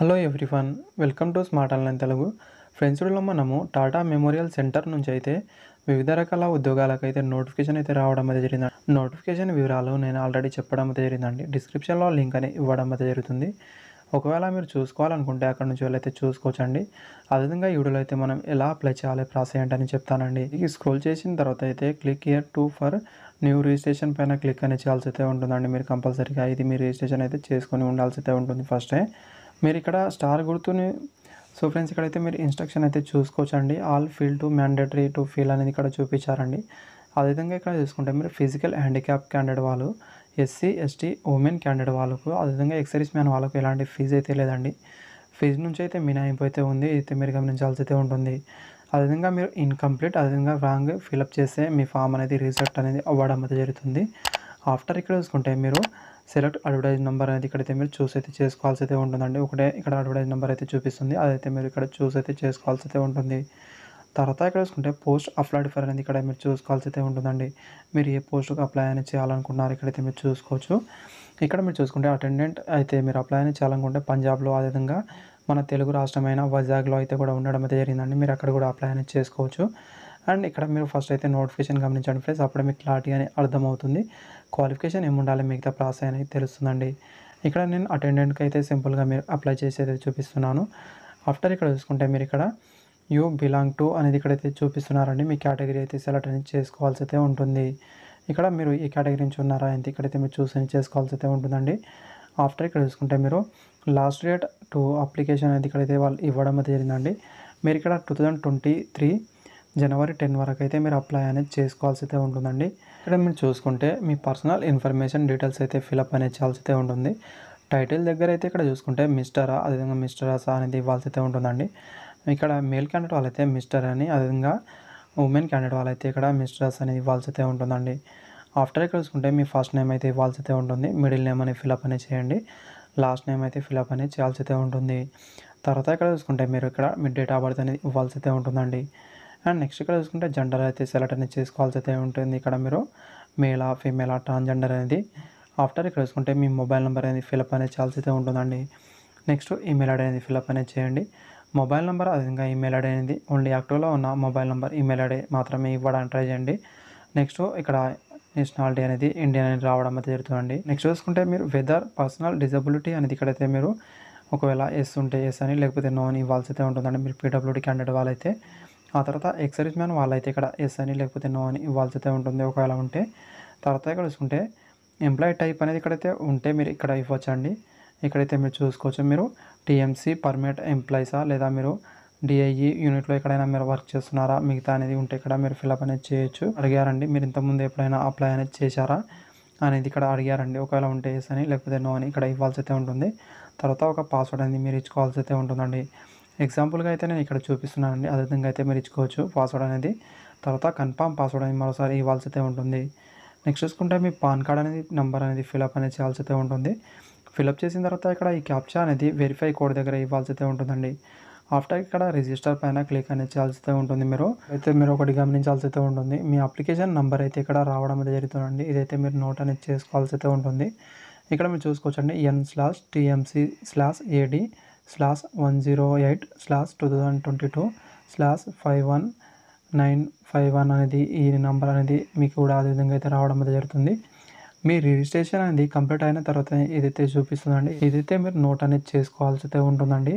hello everyone welcome to smart online Telugu friends వీడియోలో మనము Tata memorial centre నుంచి అయితే వివిధ రకాల ఉద్యోగాలకు అయితే నోటిఫికేషన్ అయితే రావడం అయితే జరిగింది నోటిఫికేషన్ వివరాలు నేను ఆల్రెడీ చెప్పడం అయితే జరిగిందండి డిస్క్రిప్షన్లో లింక్ అని ఇవ్వడం అయితే జరుగుతుంది ఒకవేళ మీరు చూసుకోవాలనుకుంటే అక్కడ నుంచి వెళ్ళైతే చూసుకోవచ్చండి అదేవిధంగా ఈ వీడియోలో అయితే మనం ఎలా అప్లై చేయాలి ప్రాసెస్ ఏంటని చెప్తానండి ఈ స్క్రోల్ చేసిన తర్వాత అయితే click here to for new registration పైన క్లిక్ అని చేయాల్సి అయితే ఉంటుందండి మీరు కంపల్సరీగా ఇది మీ రిజిస్ట్రేషన్ అయితే చేసుకొని ఉండాల్సి అయితే ఉంటుంది ఫస్టే మీరు ఇక్కడ స్టార్ గుర్తుని సో ఫ్రెండ్స్ ఇక్కడైతే మీరు ఇన్స్ట్రక్షన్ అయితే చూసుకోవచ్చండి all field to mandatory to fill అనేది ఇక్కడ చూపించారండి అదేవిధంగా ఇక్కడ చూసుకుంటే మీరు ఫిజికల్ హ్యాండిక్యాప్ క్యాండిడేట్ వాళ్ళు ఎస్సీ ఎస్టీ ఉమెన్ క్యాండిడేట్ వాళ్ళకు అదేవిధంగా ఎక్సైజ్ మ్యాన్ వాళ్ళకు ఎలాంటి ఫీజు అయితే లేదండి ఫీజు నుంచి అయితే మినహాయింపు అయితే ఉంది అయితే మీరు గమనించాల్సి అయితే ఉంటుంది అదేవిధంగా మీరు ఇన్కంప్లీట్ అదేవిధంగా రాంగ్ ఫిలప్ చేస్తే మీ ఫామ్ అనేది రీసెట్ అనేది అవ్వడం అయితే జరుగుతుంది ఆఫ్టర్ ఇక్కడ చూసుకుంటే మీరు సెలెక్ట్ అడ్వర్టైజ్ నెంబర్ అనేది ఇక్కడైతే మీరు చూస్ అయితే చేసుకోవాల్సి అయితే ఉంటుందండి ఒకటే ఇక్కడ అడ్వర్టైజ్ నెంబర్ అయితే చూపిస్తుంది అదైతే మీరు ఇక్కడ చూస్ అయితే చేసుకోవాల్సి అయితే ఉంటుంది తర్వాత ఇక్కడ చూసుకుంటే పోస్ట్ అప్లైడ్ ఫర్ అనేది ఇక్కడ మీరు చూసుకోవాల్సి అయితే ఉంటుందండి మీరు ఏ పోస్ట్కి అప్లై అని చేయాలనుకున్నారు ఇక్కడైతే మీరు చూసుకోవచ్చు ఇక్కడ మీరు చూసుకుంటే అటెండెంట్ అయితే మీరు అప్లై అని చేయాలనుకుంటే పంజాబ్లో అదేవిధంగా మన తెలుగు రాష్ట్రమైన వైజాగ్లో అయితే కూడా ఉండడం అయితే జరిగిందండి మీరు అక్కడ కూడా అప్లై అనేది చేసుకోవచ్చు అండ్ ఇక్కడ మీరు ఫస్ట్ అయితే నోటిఫికేషన్ గమనించండి ఫ్రెండ్స్ అప్పుడే మీకు క్లారిటీ అని అర్థమవుతుంది క్వాలిఫికేషన్ ఏముండాలి మిగతా ప్రాసెస్ అనేది తెలుస్తుందండి ఇక్కడ నేను అటెండెంట్కి అయితే సింపుల్గా మీరు అప్లై చేసేది చూపిస్తున్నాను ఆఫ్టర్ ఇక్కడ చూసుకుంటే మీరు ఇక్కడ యూ బిలాంగ్ టు అనేది ఇక్కడైతే చూపిస్తున్నారండి మీ కేటగిరీ అయితే సెలెక్ట్ అనేది చేసుకోవాల్సి అయితే ఉంటుంది ఇక్కడ మీరు ఈ కేటగిరీ నుంచి ఉన్నారా అయితే ఇక్కడైతే మీరు చూసి చేసుకోవాల్సి అయితే ఉంటుందండి ఆఫ్టర్ ఇక్కడ చూసుకుంటే మీరు లాస్ట్ డేట్ టు అప్లికేషన్ అనేది ఇక్కడైతే వాళ్ళు ఇవ్వడం అయితే జరిగిందండి మీరు ఇక్కడ టూ థౌజండ్ ట్వంటీ త్రీ జనవరి టెన్ వరకు అయితే మీరు అప్లై అనేది చేసుకోవాల్సి అయితే ఉంటుందండి ఇక్కడ మీరు చూసుకుంటే మీ పర్సనల్ ఇన్ఫర్మేషన్ డీటెయిల్స్ అయితే ఫిలప్ అనేది చేయాల్సి అయితే ఉంటుంది టైటిల్ దగ్గర అయితే ఇక్కడ చూసుకుంటే మిస్టరా అదేవిధంగా మిస్టరాసా అనేది ఇవ్వాల్సి అయితే ఉంటుందండి ఇక్కడ మేల్ క్యాండిడేట్ వాళ్ళైతే మిస్టర్ అని అదేవిధంగా ఉమెన్ క్యాండిడేట్ వాళ్ళైతే ఇక్కడ మిస్టర్స్ అనేది ఇవ్వాల్సి అయితే ఉంటుందండి ఆఫ్టర్ ఇక్కడ చూసుకుంటే మీ ఫస్ట్ నేమ్ అయితే ఇవ్వాల్సి అయితే ఉంటుంది మిడిల్ నేమ్ అనేది ఫిలప్ అనేది చేయండి లాస్ట్ నేమ్ అయితే ఫిలప్ అనేది చేయాల్సి అయితే ఉంటుంది తర్వాత ఇక్కడ చూసుకుంటే మీరు ఇక్కడ మీ డేట్ ఆఫ్ బర్త్ అనేది ఇవ్వాల్సి అయితే ఉంటుందండి అండ్ నెక్స్ట్ ఇక్కడ చూసుకుంటే జెండర్ అయితే సెలెక్ట్ అనేది చేసుకోవాల్సి అయితే ఉంటుంది ఇక్కడ మీరు మేలా ఫీమేలా ట్రాన్స్జెండర్ అనేది ఆఫ్టర్ ఇక్కడ చూసుకుంటే మీ మొబైల్ నెంబర్ అనేది ఫిలప్ అనేది చేయాల్సి అయితే ఉంటుందండి నెక్స్ట్ ఈమెయిల్ ఐడి అనేది ఫిలప్ అనేది చేయండి మొబైల్ నెంబర్ అదేవిధంగా ఈమెయిల్ ఐడి అనేది ఓన్లీ యాక్టివ్లో ఉన్న మొబైల్ నెంబర్ ఈమెయిల్ ఐడి మాత్రమే ఇవ్వడానికి ట్రై చేయండి నెక్స్ట్ ఇక్కడ నేషనాలిటీ అనేది ఇండియన్ అనేది రావడం అయితే జరుగుతుందండి నెక్స్ట్ చూసుకుంటే మీరు వెదర్ పర్సనల్ డిజబిలిటీ అనేది ఇక్కడైతే మీరు ఒకవేళ ఎస్ ఉంటే ఎస్ అని లేకపోతే నో అని ఇవ్వాల్సి అయితే ఉంటుందండి మీరు పీడబ్ల్యూడీ క్యాండిడేట్ వాళ్ళైతే ఆ తర్వాత ఎక్సర్వీస్ మ్యాన్ వాళ్ళైతే ఇక్కడ ఎస్ అని లేకపోతే నో అని ఇవ్వాల్సి అయితే ఉంటుంది ఒకవేళ ఉంటే తర్వాత ఇక్కడ చూసుకుంటే ఎంప్లాయీ టైప్ అనేది ఇక్కడైతే ఉంటే మీరు ఇక్కడ ఇవ్వచ్చండి ఇక్కడైతే మీరు చూసుకోవచ్చు మీరు టీఎంసీ పర్మనెంట్ ఎంప్లాయీసా లేదా మీరు డిఐఈ యూనిట్లో ఎక్కడైనా మీరు వర్క్ చేస్తున్నారా మిగతా అనేది ఉంటే ఇక్కడ మీరు ఫిల్అప్ అనేది చేయొచ్చు అడిగారండి మీరు ఇంతకుముందు ఎప్పుడైనా అప్లై అనేది చేశారా అనేది ఇక్కడ అడిగారండి ఒకవేళ ఉంటే ఎస్ అని లేకపోతే నో అని ఇక్కడ ఇవ్వాల్సి అయితే ఉంటుంది తర్వాత ఒక పాస్వర్డ్ అనేది మీరు ఇచ్చుకోవాల్సి అయితే ఉంటుందండి ఎగ్జాంపుల్గా అయితే నేను ఇక్కడ చూపిస్తున్నానండి అదే విధంగా అయితే మీరు ఇచ్చుకోవచ్చు పాస్వర్డ్ అనేది తర్వాత కన్ఫామ్ పాస్వర్డ్ అనేది మరోసారి ఇవ్వాల్సి అయితే ఉంటుంది నెక్స్ట్ చూసుకుంటే మీ పాన్ కార్డ్ అనేది నెంబర్ అనేది ఫిలప్ అనేది చేయాల్సి అయితే ఉంటుంది ఫిలప్ చేసిన తర్వాత ఇక్కడ ఈ క్యాప్చా అనేది వెరిఫై కోడ్ దగ్గర ఇవ్వాల్సి అయితే ఉంటుందండి ఆఫ్టర్ ఇక్కడ రిజిస్టర్ పైన క్లిక్ అనేది చేయాల్సి అయితే ఉంటుంది మీరు అయితే మీరు ఒకటి గమనించాల్సి అయితే ఉంటుంది మీ అప్లికేషన్ నెంబర్ అయితే ఇక్కడ రావడం అయితే జరుగుతుందండి ఇదైతే మీరు నోట్ అనేది చేసుకోవాల్సి అయితే ఉంటుంది ఇక్కడ మీరు చూసుకోవచ్చండి N slash TMC slash AD slash one zero eight slash two thousand twenty two slash five one nine five one అనేది ఈ నెంబర్ అనేది మీకు కూడా అదే విధంగా అయితే రావడం అయితే జరుగుతుంది మీ రిజిస్ట్రేషన్ అనేది కంప్లీట్ అయిన తర్వాత ఏదైతే చూపిస్తుందండి ఇదైతే మీరు నోట్ అనేది చేసుకోవాల్సి అయితే ఉంటుందండి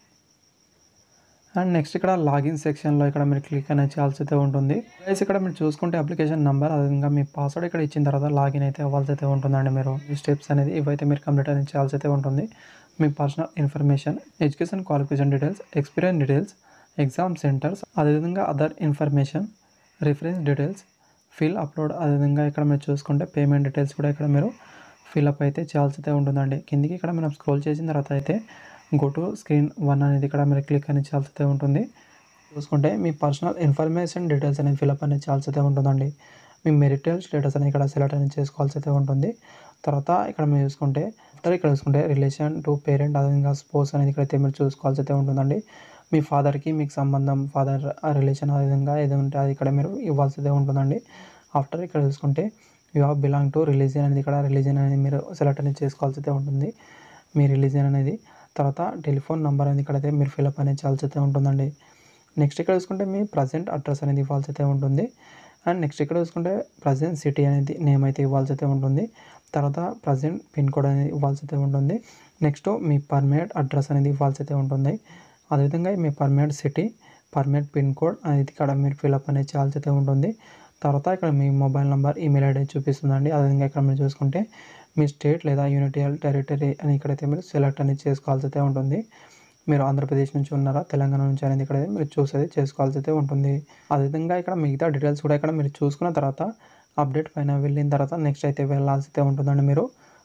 అండ్ నెక్స్ట్ ఇక్కడ లాగిన్ సెక్షన్లో ఇక్కడ మీరు క్లిక్ అనేది చేయాల్సి అయితే ఉంటుంది ప్లస్ ఇక్కడ మీరు చూసుకుంటే అప్లికేషన్ నెంబర్ అదేవిధంగా మీ పాస్వర్డ్ ఇక్కడ ఇచ్చిన తర్వాత లాగిన్ అయితే అవ్వాల్సి అయితే ఉంటుందండి మీరు ఈ స్టెప్స్ అనేది ఇవైతే మీరు కంప్లీట్ అనేది చేయాల్సి అయితే ఉంటుంది మీ personal information education qualification details experience details exam centres అదేవిధంగా other information reference details fill upload అదేవిధంగా ఇక్కడ మీరు చూసుకుంటే పేమెంట్ డీటెయిల్స్ కూడా ఇక్కడ మీరు ఫిల్అప్ అయితే చేయాల్సి అయితే ఉంటుందండి కిందికి ఇక్కడ మనం స్క్రోల్ చేసిన తర్వాత అయితే గో టు స్క్రీన్ వన్ అనేది ఇక్కడ మీరు క్లిక్ అనేది చేయాల్సి అయితే ఉంటుంది చూసుకుంటే మీ పర్సనల్ ఇన్ఫర్మేషన్ డీటెయిల్స్ అనేది ఫిల్అప్ అనేది చేయాల్సి అయితే ఉంటుందండి మీ మెరిటల్ స్టేటస్ అనేది ఇక్కడ సెలెక్ట్ అనేది చేసుకోవాల్సి అయితే ఉంటుంది తర్వాత ఇక్కడ మీరు చూసుకుంటే ఆఫ్టర్ ఇక్కడ చూసుకుంటే రిలేషన్ టు పేరెంట్ అదేవిధంగా స్పోర్ట్స్ అనేది ఇక్కడైతే మీరు చూసుకోవాల్సి అయితే ఉంటుందండి మీ ఫాదర్కి మీకు సంబంధం ఫాదర్ రిలేషన్ అదేవిధంగా ఏది ఉంటే అది ఇక్కడ మీరు ఇవ్వాల్సి అయితే ఉంటుందండి ఆఫ్టర్ ఇక్కడ చూసుకుంటే you have belong to religion అనేది ఇక్కడ రిలీజియన్ అనేది మీరు సెలెక్ట్ అనేది చేసుకోవాల్సి అయితే ఉంటుంది మీ రిలీజియన్ అనేది తర్వాత టెలిఫోన్ నెంబర్ అనేది ఇక్కడైతే మీరు ఫిల్అప్ అనేది చేయాల్సి అయితే ఉంటుందండి నెక్స్ట్ ఇక్కడ చూసుకుంటే మీ ప్రజెంట్ అడ్రస్ అనేది ఇవ్వాల్సి అయితే ఉంటుంది అండ్ నెక్స్ట్ ఇక్కడ చూసుకుంటే ప్రజెంట్ సిటీ అనేది నేమ్ అయితే ఇవ్వాల్సి అయితే ఉంటుంది తర్వాత ప్రజెంట్ పిన్ కోడ్ అనేది ఇవ్వాల్సి అయితే ఉంటుంది నెక్స్ట్ మీ పర్మనెంట్ అడ్రస్ అనేది ఇవ్వాల్సి అయితే ఉంటుంది అదేవిధంగా మీ permanent city permanent pin code అనేది ఇక్కడ మీరు ఫిల్అప్ అనేది చేయాల్సి అయితే ఉంటుంది తర్వాత ఇక్కడ మీ మొబైల్ నెంబర్ ఈమెయిల్ ఐడి చూపిస్తుందండి అదేవిధంగా ఇక్కడ మీరు చూసుకుంటే మీ స్టేట్ లేదా యూనిటియల్ టెరిటరీ అని ఇక్కడైతే మీరు సెలెక్ట్ అనేది చేసుకోవాల్సి అయితే ఉంటుంది మీరు ఆంధ్రప్రదేశ్ నుంచి ఉన్నారా తెలంగాణ నుంచి అనేది ఇక్కడ మీరు చూసేది చేసుకోవాల్సి అయితే ఉంటుంది అదేవిధంగా ఇక్కడ మిగతా డీటెయిల్స్ కూడా ఇక్కడ మీరు చూసుకున్న తర్వాత అప్డేట్ పైన వెళ్ళిన తర్వాత నెక్స్ట్ అయితే వెళ్ళాల్సి అయితే ఉంటుందండి మీరు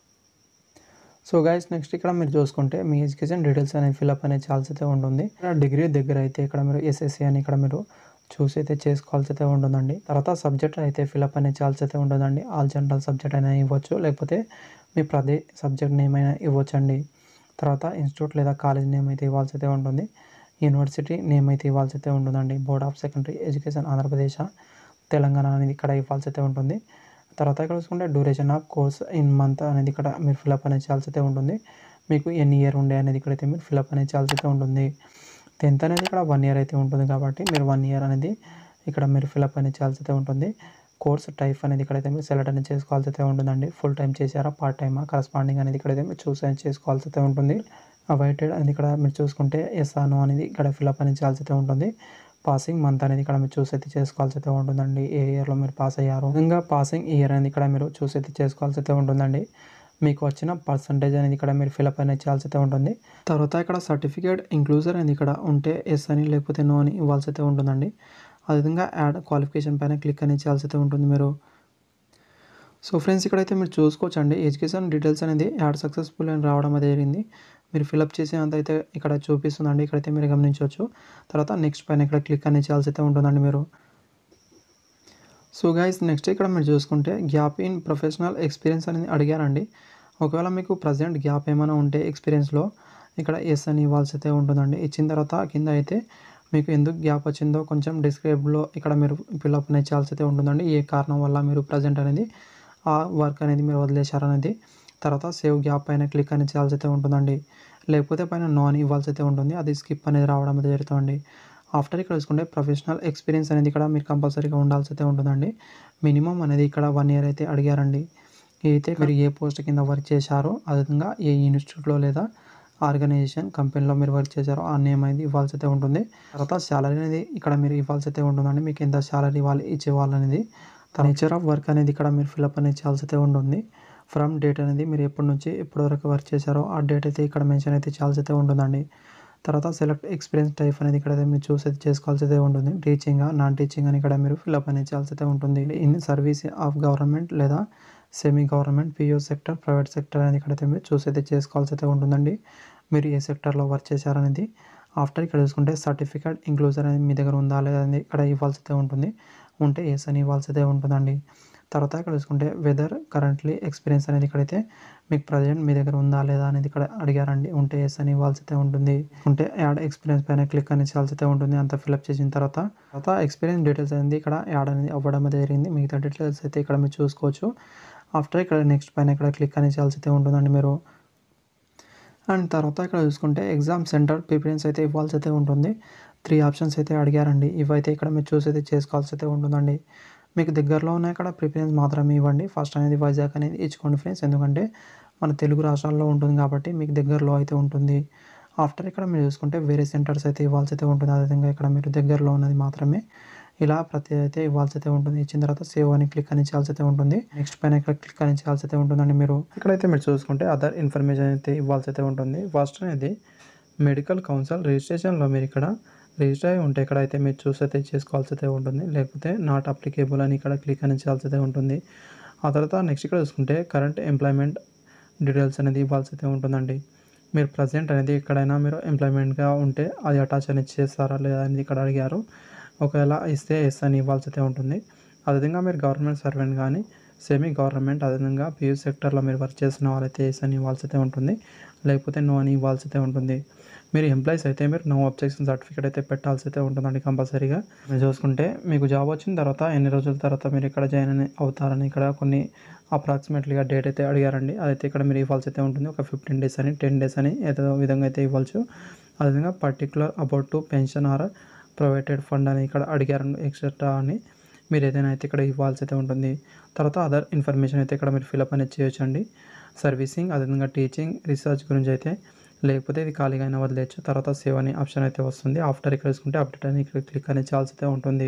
సో గైస్ నెక్స్ట్ ఇక్కడ మీరు చూసుకుంటే మీ ఎడ్యుకేషన్ డీటెయిల్స్ అనేది ఫిల్అప్ అనేది చేయాల్సి అయితే ఉంటుంది ఇక్కడ డిగ్రీ దగ్గర అయితే ఇక్కడ మీరు ఎస్ఎస్సి అని ఇక్కడ మీరు చూసి అయితే చేసుకోవాల్సి అయితే ఉంటుందండి తర్వాత సబ్జెక్ట్ అయితే ఫిల్అప్ అనేది చేయాల్సి అయితే ఉంటుందండి ఆల్ జనరల్ సబ్జెక్ట్ అయినా ఇవ్వచ్చు లేకపోతే మీ ప్రతి సబ్జెక్ట్ నేమ్ అయినా ఇవ్వచ్చండి తర్వాత ఇన్స్టిట్యూట్ లేదా కాలేజ్ నేమ్ అయితే ఇవ్వాల్సి అయితే ఉంటుంది యూనివర్సిటీ నేమ్ అయితే ఇవ్వాల్సి అయితే ఉంటుందండి board of secondary education Andhra Pradesh Telangana అనేది ఇక్కడ ఇవ్వాల్సి అయితే ఉంటుంది తర్వాత ఇక్కడ చూసుకుంటే duration of course in month అనేది ఇక్కడ మీరు ఫిల్అప్ అనేది చేయాల్సి అయితే ఉంటుంది మీకు ఎన్ని ఇయర్ ఉండే అనేది ఇక్కడైతే మీరు ఫిల్అప్ అనేది చేయాల్సి అయితే ఉంటుంది టెన్త్ అనేది ఇక్కడ వన్ ఇయర్ అయితే ఉంటుంది కాబట్టి మీరు వన్ ఇయర్ అనేది ఇక్కడ మీరు ఫిల్అప్ అనేది చేయాల్సి అయితే ఉంటుంది కోర్స్ టైప్ అనేది ఇక్కడైతే మీరు సెలెక్ట్ అనేది చేసుకోవాల్సి అయితే ఉంటుందండి ఫుల్ టైం చేశారా పార్ట్ టైమా కరస్పాండింగ్ అనేది ఇక్కడైతే మీరు చూస్ అనేది చేసుకోవాల్సి అయితే ఉంటుంది అవైటెడ్ అనేది ఇక్కడ మీరు చూసుకుంటే ఎస్ నో అనేది ఇక్కడ ఫిల్అప్ అనేది చేయాల్సి అయితే ఉంటుంది పాసింగ్ మంత్ అనేది ఇక్కడ మీరు చూసి అయితే చేసుకోవాల్సి అయితే ఉంటుందండి ఏ ఇయర్లో మీరు పాస్ అయ్యారు ఇంకా పాసింగ్ ఇయర్ అనేది ఇక్కడ మీరు చూసి అయితే చేసుకోవాల్సి అయితే ఉంటుందండి మీకు వచ్చిన పర్సంటేజ్ అనేది ఇక్కడ మీరు ఫిల్అప్ అనేది చేయాల్సి అయితే ఉంటుంది తర్వాత ఇక్కడ సర్టిఫికేట్ ఇంక్లూజర్ అనేది ఇక్కడ ఉంటే ఎస్ అని లేకపోతే నో అని ఇవ్వాల్సి అయితే ఉంటుందండి అదేవిధంగా యాడ్ క్వాలిఫికేషన్ పైన క్లిక్ అనేది చేయాల్సి అయితే ఉంటుంది మీరు సో ఫ్రెండ్స్ ఇక్కడైతే మీరు చూసుకోవచ్చు అండి ఎడ్యుకేషన్ డీటెయిల్స్ అనేది యాడ్ సక్సెస్ఫుల్ అని రావడం అనేది జరిగింది మీరు ఫిల్అప్ చేసేంత అయితే ఇక్కడ చూపిస్తుందండి ఇక్కడైతే మీరు గమనించవచ్చు తర్వాత నెక్స్ట్ పైన ఇక్కడ క్లిక్ అనేది చేయాల్సి అయితే ఉంటుందండి మీరు సో గైస్ నెక్స్ట్ ఇక్కడ మీరు చూసుకుంటే గ్యాప్ ఇన్ ప్రొఫెషనల్ ఎక్స్పీరియన్స్ అనేది అడిగారండి ఒకవేళ మీకు ప్రజెంట్ గ్యాప్ ఏమైనా ఉంటే ఎక్స్పీరియన్స్లో ఇక్కడ ఎస్ అని ఇవ్వాల్సి అయితే ఉంటుందండి ఇచ్చిన తర్వాత కింద అయితే మీకు ఎందుకు గ్యాప్ వచ్చిందో కొంచెం డిస్క్రైబ్లో ఇక్కడ మీరు ఫిల్అప్ అనేది చేయాల్సి అయితే ఉంటుందండి ఏ కారణం వల్ల మీరు ప్రజెంట్ అనేది ఆ వర్క్ అనేది మీరు వదిలేశారనేది తర్వాత సేవ్ గ్యాప్ పైన క్లిక్ అనేది చేయాల్సి అయితే ఉంటుందండి లేకపోతే పైన నో అని ఇవ్వాల్సి అయితే ఉంటుంది అది స్కిప్ అనేది రావడం అయితే జరుగుతుంది ఆఫ్టర్ ఇక్కడ చూసుకుంటే ప్రొఫెషనల్ ఎక్స్పీరియన్స్ అనేది ఇక్కడ మీరు కంపల్సరీగా ఉండాల్సి అయితే ఉంటుందండి మినిమం అనేది ఇక్కడ వన్ ఇయర్ అయితే అడిగారండి అయితే మీరు ఏ పోస్ట్ కింద వర్క్ చేశారో అదేవిధంగా ఏ ఇన్స్టిట్యూట్లో లేదా ఆర్గనైజేషన్ కంపెనీలో మీరు వర్క్ చేశారో ఆ నేమ్ అనేది ఇవ్వాల్సి అయితే ఉంటుంది తర్వాత శాలరీ అనేది ఇక్కడ మీరు ఇవ్వాల్సి అయితే ఉంటుందండి మీకు ఎంత శాలరీ ఇవ్వాలి ఇచ్చేవాళ్ళు అనేది నేచర్ ఆఫ్ వర్క్ అనేది ఇక్కడ మీరు ఫిల్అప్ అనేది చేయాల్సి అయితే ఉంటుంది ఫ్రమ్ డేట్ అనేది మీరు ఎప్పటి నుంచి ఎప్పటి వరకు వర్క్ చేశారో ఆ డేట్ అయితే ఇక్కడ మెన్షన్ అయితే చేయాల్సి అయితే ఉంటుందండి తర్వాత సెలెక్ట్ ఎక్స్పీరియన్స్ టైప్ అనేది ఇక్కడ అయితే మీరు చూసి అయితే చేసుకోవాల్సి అయితే ఉంటుంది టీచింగ్ నాన్ టీచింగ్ అని ఇక్కడ మీరు ఫిల్అప్ అనేది చేయాల్సి అయితే ఉంటుంది ఇన్ సర్వీస్ ఆఫ్ గవర్నమెంట్ లేదా semi government PO sector private sector అనేది ఇక్కడైతే మీరు చూసి అయితే చేసుకోవాల్సి అయితే ఉంటుందండి మీరు ఏ సెక్టర్లో వర్క్ చేశారనేది ఆఫ్టర్ ఇక్కడ చూసుకుంటే సర్టిఫికేట్ ఇంక్లూజర్ అనేది మీ దగ్గర ఉందా లేదా అనేది ఇక్కడ ఇవ్వాల్సి అయితే ఉంటుంది ఉంటే ఎస్ అని ఇవ్వాల్సి అయితే ఉంటుందండి తర్వాత ఇక్కడ చూసుకుంటే వెదర్ కరెంట్లీ ఎక్స్పీరియన్స్ అనేది ఇక్కడైతే మీకు ప్రజెంట్ మీ దగ్గర ఉందా లేదా అనేది ఇక్కడ అడిగారండి ఉంటే ఎస్ అని ఇవ్వాల్సి అయితే ఉంటుంది ఉంటే యాడ్ ఎక్స్పీరియన్స్ పైన క్లిక్ అని చేయాల్సి అయితే ఉంటుంది అంత ఫిల్అప్ చేసిన తర్వాత తర్వాత ఎక్స్పీరియన్స్ డీటెయిల్స్ అనేది ఇక్కడ యాడ్ అనేది అవ్వడం అనేది జరిగింది మిగతా డీటెయిల్స్ అయితే ఇక్కడ మీరు చూసుకోవచ్చు ఆఫ్టర్ ఇక్కడ నెక్స్ట్ పైన ఇక్కడ క్లిక్ అని చేయాల్సి అయితే ఉంటుందండి మీరు అండ్ తర్వాత ఇక్కడ చూసుకుంటే ఎగ్జామ్ సెంటర్ ప్రిఫరెన్స్ అయితే ఇవ్వాల్సి అయితే ఉంటుంది త్రీ ఆప్షన్స్ అయితే అడిగారండి ఇవైతే ఇక్కడ మీరు చూసి అయితే చేసుకోవాల్సి అయితే ఉంటుందండి మీకు దగ్గరలో ఉన్న ఇక్కడ ప్రిఫరెన్స్ మాత్రమే ఇవ్వండి ఫస్ట్ అనేది వైజాగ్ అనేది ఇచ్చుకోండి ఫ్రెండ్స్ ఎందుకంటే మన తెలుగు రాష్ట్రాల్లో ఉంటుంది కాబట్టి మీకు దగ్గరలో అయితే ఉంటుంది ఆఫ్టర్ ఇక్కడ మీరు చూసుకుంటే వేరే సెంటర్స్ అయితే ఇవ్వాల్సి అయితే ఉంటుంది అదేవిధంగా ఇక్కడ మీరు దగ్గరలో ఉన్నది మాత్రమే ఇలా ప్రతి అయితే ఇవ్వాల్సి అయితే ఉంటుంది ఇచ్చిన తర్వాత సేవ్ అని క్లిక్ అని చేయాల్సి అయితే ఉంటుంది నెక్స్ట్ పైన ఇక్కడ క్లిక్ అని చేయాల్సి అయితే ఉంటుందండి మీరు ఇక్కడైతే మీరు చూసుకుంటే అదర్ ఇన్ఫర్మేషన్ అయితే ఇవ్వాల్సి అయితే ఉంటుంది ఫస్ట్ అనేది మెడికల్ కౌన్సిల్ రిజిస్ట్రేషన్లో మీరు ఇక్కడ రిజిస్టర్ అయి ఉంటే ఇక్కడ అయితే మీరు చూసి అయితే చేసుకోవాల్సి అయితే ఉంటుంది లేకపోతే నాట్ అప్లికేబుల్ అని ఇక్కడ క్లిక్ అని చేయాల్సి అయితే ఉంటుంది ఆ తర్వాత నెక్స్ట్ ఇక్కడ చూసుకుంటే కరెంట్ ఎంప్లాయ్మెంట్ డీటెయిల్స్ అనేది ఇవ్వాల్సి అయితే ఉంటుందండి మీరు ప్రజెంట్ అనేది ఎక్కడైనా మీరు ఎంప్లాయ్మెంట్గా ఉంటే అది అటాచ్ అనేది చేస్తారా లేదా అనేది ఇక్కడ అడిగారు ఒకవేళ ఇస్తే ఎస్ అని ఇవ్వాల్సి అయితే ఉంటుంది అదేవిధంగా మీరు గవర్నమెంట్ సర్వెంట్ కానీ సెమీ గవర్నమెంట్ అదేవిధంగా పియూ సెక్టర్లో మీరు వర్క్ చేస్తున్న వాళ్ళైతే ఎస్ అని ఇవ్వాల్సి అయితే ఉంటుంది లేకపోతే నో అని ఇవ్వాల్సి అయితే ఉంటుంది మీరు ఎంప్లాయీస్ అయితే మీరు నో అబ్జెక్షన్ సర్టిఫికేట్ అయితే పెట్టాల్సి అయితే ఉంటుందండి కంపల్సరీగా మీరు చూసుకుంటే మీకు జాబ్ వచ్చిన తర్వాత ఎన్ని రోజుల తర్వాత మీరు ఇక్కడ జాయిన్ అని అవుతారని ఇక్కడ కొన్ని అప్రాక్సిమేట్లీగా డేట్ అయితే అడిగారండి అదైతే ఇక్కడ మీరు ఇవ్వాల్సి అయితే ఉంటుంది ఒక ఫిఫ్టీన్ డేస్ అని టెన్ డేస్ అని ఏదో విధంగా అయితే ఇవ్వచ్చు అదేవిధంగా particular about to pension or provided fund అని ఇక్కడ అడిగారు ఎక్సెట్రా అని మీరు ఏదైనా అయితే ఇక్కడ ఇవ్వాల్సి అయితే ఉంటుంది తర్వాత అదర్ ఇన్ఫర్మేషన్ అయితే ఇక్కడ మీరు ఫిలప్ అనేది చేయొచ్చండి సర్వీసింగ్ అదేవిధంగా టీచింగ్ రీసెర్చ్ గురించి అయితే లేకపోతే ఇది ఖాళీగా అయినా వదిలేయచ్చు తర్వాత సేవ్ అనే ఆప్షన్ అయితే వస్తుంది ఆఫ్టర్ ఇక్కడ చూసుకుంటే అప్డేట్ అని ఇక్కడ క్లిక్ అనేది చేయాల్సి అయితే ఉంటుంది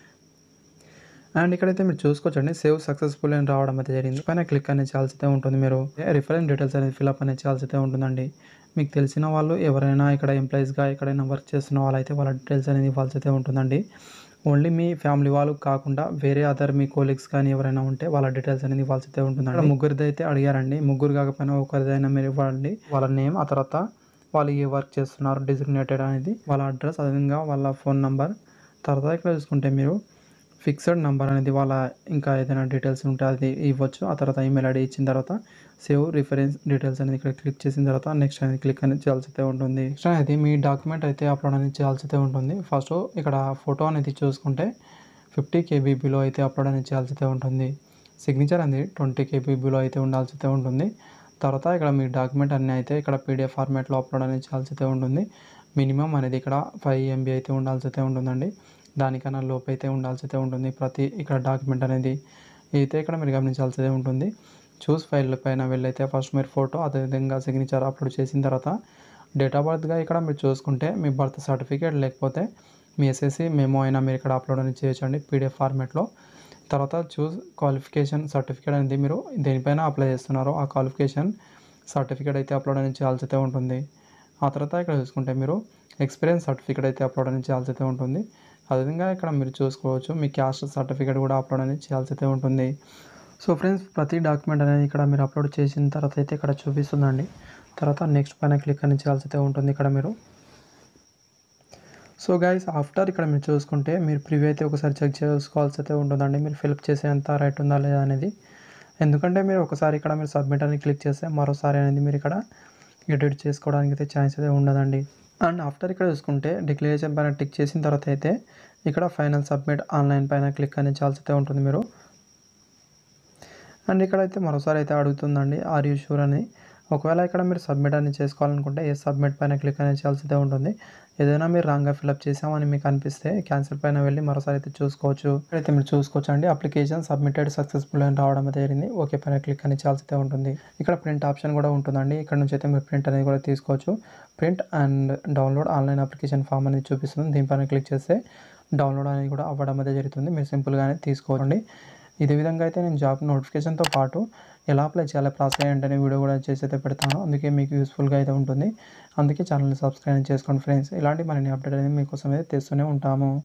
అండ్ ఇక్కడైతే మీరు చూసుకోవచ్చండి సేవ్ సక్సెస్ఫుల్ అని రావడం అయితే జరిగింది పైన క్లిక్ అనేది చేయాల్సి అయితే ఉంటుంది మీరు రిఫరెన్స్ డీటెయిల్స్ అనేది ఫిల్అప్ అనేది చేయాల్సి అయితే ఉంటుందండి మీకు తెలిసిన వాళ్ళు ఎవరైనా ఇక్కడ ఎంప్లాయీస్గా ఎక్కడైనా వర్క్ చేస్తున్న వాళ్ళైతే వాళ్ళ డీటెయిల్స్ అనేది ఇవ్వాల్సి అయితే ఉంటుందండి ఓన్లీ మీ ఫ్యామిలీ వాళ్ళు కాకుండా వేరే అదర్ మీ కోలీగ్స్ కానీ ఎవరైనా ఉంటే వాళ్ళ డీటెయిల్స్ అనేది ఇవ్వాల్సి అయితే ఉంటుందండి ముగ్గురిది అయితే అడిగారండి ముగ్గురు కాకపోయినా ఒకరిదైనా మీరు ఇవ్వండి వాళ్ళ నేమ్ ఆ తర్వాత వాళ్ళు ఏ వర్క్ చేస్తున్నారు డిజిగ్నేటెడ్ అనేది వాళ్ళ అడ్రస్ అదేవిధంగా వాళ్ళ ఫోన్ నంబర్ తర్వాత ఇక్కడ చూసుకుంటే మీరు ఫిక్స్డ్ నెంబర్ అనేది వాళ్ళ ఇంకా ఏదైనా డీటెయిల్స్ ఉంటే అది ఇవ్వచ్చు ఆ తర్వాత ఈమెయిల్ ఐడి ఇచ్చిన తర్వాత సేవ్ రిఫరెన్స్ డీటెయిల్స్ అనేది ఇక్కడ క్లిక్ చేసిన తర్వాత నెక్స్ట్ అనేది క్లిక్ అనేది చేయాల్సి అయితే ఉంటుంది నెక్స్ట్ అనేది మీ డాక్యుమెంట్ అయితే అప్లోడ్ అనేది చేయాల్సి అయితే ఉంటుంది ఫస్ట్ ఇక్కడ ఫోటో అనేది చూసుకుంటే ఫిఫ్టీ కేబీబీలో అయితే అప్లోడ్ అనేది చేయాల్సి అయితే ఉంటుంది సిగ్నేచర్ అనేది ట్వంటీ కేబీబీలో అయితే ఉండాల్సి అయితే ఉంటుంది తర్వాత ఇక్కడ మీ డాక్యుమెంట్ అన్నీ అయితే ఇక్కడ పీడిఎఫ్ ఫార్మాట్లో అప్లోడ్ అనేది చేయాల్సి అయితే ఉంటుంది మినిమం అనేది ఇక్కడ ఫైవ్ ఎంబీ అయితే ఉండాల్సి అయితే ఉంటుందండి దానికన్నా లోపు అయితే ఉండాల్సి అయితే ఉంటుంది ప్రతి ఇక్కడ డాక్యుమెంట్ అనేది అయితే ఇక్కడ మీరు గమనించాల్సి అయితే ఉంటుంది చూస్ ఫైల్ పైన వెళ్ళైతే ఫస్ట్ మీరు ఫోటో అదేవిధంగా సిగ్నేచర్ అప్లోడ్ చేసిన తర్వాత డేట్ ఆఫ్ బర్త్గా ఇక్కడ మీరు చూసుకుంటే మీ బర్త్ సర్టిఫికేట్ లేకపోతే మీ ఎస్ఎస్సి మెమో అయినా మీరు ఇక్కడ అప్లోడ్ అనేది చేయొచ్చండి పీడిఎఫ్ ఫార్మాట్లో తర్వాత చూస్ క్వాలిఫికేషన్ సర్టిఫికేట్ అనేది మీరు దేనిపైన అప్లై చేస్తున్నారో ఆ క్వాలిఫికేషన్ సర్టిఫికేట్ అయితే అప్లోడ్ అనేది చేయాల్సి అయితే ఉంటుంది ఆ తర్వాత ఇక్కడ చూసుకుంటే మీరు ఎక్స్పీరియన్స్ సర్టిఫికేట్ అయితే అప్లోడ్ అనేది చేయాల్సి అయితే ఉంటుంది అదేవిధంగా ఇక్కడ మీరు చూసుకోవచ్చు మీ క్యాస్ట్ సర్టిఫికేట్ కూడా అప్లోడ్ అనేది చేయాల్సి అయితే ఉంటుంది సో ఫ్రెండ్స్ ప్రతి డాక్యుమెంట్ అనేది ఇక్కడ మీరు అప్లోడ్ చేసిన తర్వాత అయితే ఇక్కడ చూపిస్తుందండి తర్వాత నెక్స్ట్ పైన క్లిక్ అనేది చేయాల్సి అయితే ఉంటుంది ఇక్కడ మీరు సో గైస్ ఆఫ్టర్ ఇక్కడ మీరు చూసుకుంటే మీరు ప్రివ్యూ అయితే ఒకసారి చెక్ చేసుకోవాల్సి అయితే ఉంటుందండి మీరు ఫిల్అప్ చేసేంత రైట్ ఉందా లేదా అనేది ఎందుకంటే మీరు ఒకసారి ఇక్కడ మీరు సబ్మిట్ అని క్లిక్ చేస్తే మరోసారి అనేది మీరు ఇక్కడ ఎడిట్ చేసుకోవడానికి అయితే ఛాన్స్ అయితే ఉండదండి అండ్ ఆఫ్టర్ ఇక్కడ చూసుకుంటే డిక్లరేషన్ పైన టిక్ చేసిన తర్వాత అయితే ఇక్కడ ఫైనల్ సబ్మిట్ ఆన్లైన్ పైన క్లిక్ అనేది చేయాల్సి అయితే ఉంటుంది మీరు అండ్ ఇక్కడైతే మరోసారి అయితే అడుగుతుందండి ఆర్ యూ షూర్ అని ఒకవేళ ఇక్కడ మీరు సబ్మిట్ అని చేసుకోవాలనుకుంటే ఏ సబ్మిట్ పైన క్లిక్ అనేది చేయాల్సి అయితే ఉంటుంది ఏదైనా మీరు రాంగ్గా ఫిల్అప్ చేసామని మీకు అనిపిస్తే క్యాన్సిల్ పైన వెళ్ళి మరోసారి అయితే చూసుకోవచ్చు అయితే మీరు చూసుకోవచ్చు అండి అప్లికేషన్ సబ్మిటెడ్ సక్సెస్ఫుల్ అని రావడం అయితే జరిగింది ఓకే పైన క్లిక్ అని చేయాల్సి అయితే ఉంటుంది ఇక్కడ ప్రింట్ ఆప్షన్ కూడా ఉంటుందండి ఇక్కడ నుంచి అయితే మీరు ప్రింట్ అనేది కూడా తీసుకోవచ్చు print and download online application form అనేది చూపిస్తుంది దీనిపైన క్లిక్ చేస్తే డౌన్లోడ్ అనేది కూడా అవ్వడం అయితే జరుగుతుంది మీరు సింపుల్గానే తీసుకోండి ఇదే విధంగా అయితే నేను జాబ్ నోటిఫికేషన్తో పాటు ఎలా అప్లై చేయాలి ప్రాసెస్ ఏంటనే వీడియో కూడా చేసి అయితే పెడతాను అందుకే మీకు యూస్ఫుల్గా అయితే ఉంటుంది అందుకే ఛానల్ని సబ్స్క్రైబ్ చేసుకోండి ఫ్రెండ్స్ ఇలాంటి మరిన్ని అప్డేట్ అనేది మీకోసం అయితే తెస్తూనే ఉంటాము